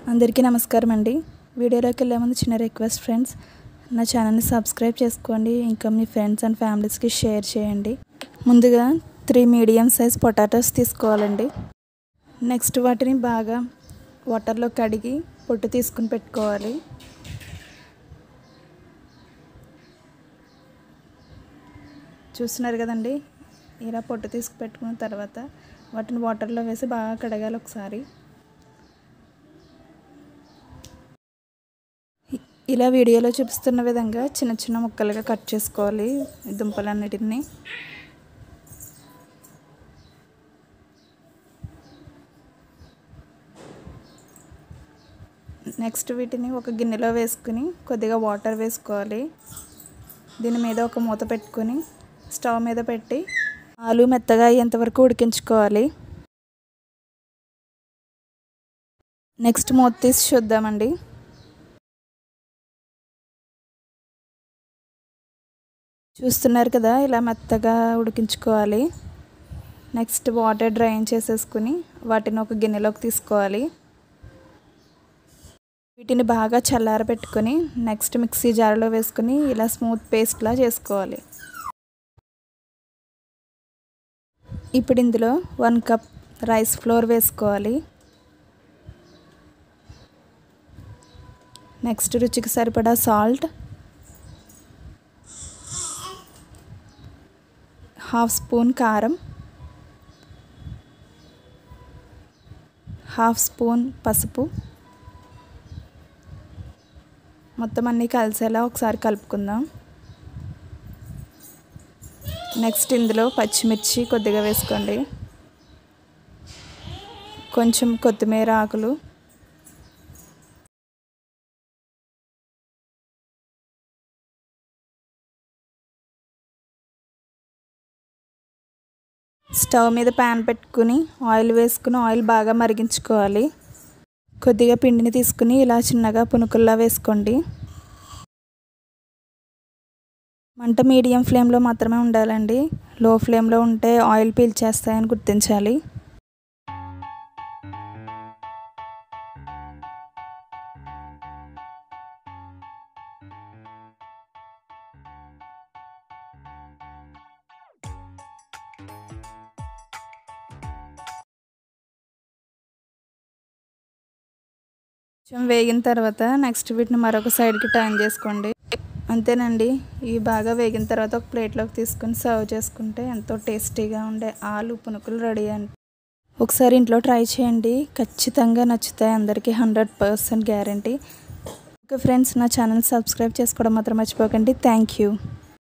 అందరికీ నమస్కారం అండి వీడియోలోకి వెళ్ళే ముందు చిన్న రిక్వెస్ట్ ఫ్రెండ్స్ నా ఛానల్ని సబ్స్క్రైబ్ చేసుకోండి ఇంకా మీ ఫ్రెండ్స్ అండ్ ఫ్యామిలీస్కి షేర్ చేయండి ముందుగా త్రీ మీడియం సైజ్ పొటాటోస్ తీసుకోవాలండి నెక్స్ట్ వాటిని బాగా వాటర్లో కడిగి పొట్టు తీసుకుని పెట్టుకోవాలి చూస్తున్నారు కదండి ఇలా పొట్టు తీసుకు పెట్టుకున్న తర్వాత వాటిని వాటర్లో వేసి బాగా కడగాలి ఒకసారి ఇలా వీడియోలో చూపిస్తున్న విధంగా చిన్న చిన్న ముక్కలుగా కట్ చేసుకోవాలి ఈ దుంపలన్నిటిని నెక్స్ట్ వీటిని ఒక గిన్నెలో వేసుకుని కొద్దిగా వాటర్ వేసుకోవాలి దీని మీద ఒక మూత పెట్టుకొని స్టవ్ మీద పెట్టి ఆలు మెత్తగా అయ్యేంత వరకు ఉడికించుకోవాలి నెక్స్ట్ మూత తీసి చూద్దామండి చూస్తున్నారు కదా ఇలా మెత్తగా ఉడికించుకోవాలి నెక్స్ట్ వాటర్ డ్రైన్ చేసేసుకుని వాటిని ఒక గిన్నెలోకి తీసుకోవాలి వీటిని బాగా చల్లారబెట్టుకొని నెక్స్ట్ మిక్సీ జార్లో వేసుకుని ఇలా స్మూత్ పేస్ట్లా చేసుకోవాలి ఇప్పుడు ఇందులో వన్ కప్ రైస్ ఫ్లోర్ వేసుకోవాలి నెక్స్ట్ రుచికి సరిపడా సాల్ట్ హాఫ్ స్పూన్ కారం హాఫ్ స్పూన్ పసుపు మొత్తం అన్నీ కలిసేలా ఒకసారి కలుపుకుందాం నెక్స్ట్ ఇందులో పచ్చిమిర్చి కొద్దిగా వేసుకోండి కొంచెం కొత్తిమీర ఆకులు స్టవ్ మీద ప్యాన్ పెట్టుకుని ఆయిల్ వేసుకుని ఆయిల్ బాగా మరిగించుకోవాలి కొద్దిగా పిండిని తీసుకుని ఇలా చిన్నగా పునుకుల్లా వేసుకోండి మంట మీడియం ఫ్లేమ్లో మాత్రమే ఉండాలండి లో ఫ్లేమ్లో ఉంటే ఆయిల్ పీల్చేస్తాయని గుర్తించాలి కొంచెం వేగిన తర్వాత నెక్స్ట్ వీటిని మరొక సైడ్కి టర్న్ చేసుకోండి అంతేనండి ఇవి బాగా వేగిన తర్వాత ఒక ప్లేట్లోకి తీసుకుని సర్వ్ చేసుకుంటే ఎంతో టేస్టీగా ఉండే ఆలు పునుకులు రెడీ అండి ఒకసారి ఇంట్లో ట్రై చేయండి ఖచ్చితంగా నచ్చుతాయి అందరికీ hundred percent guarantee okay friends నా ఛానల్ సబ్స్క్రైబ్ చేసుకోవడం మాత్రం మర్చిపోకండి థ్యాంక్ యూ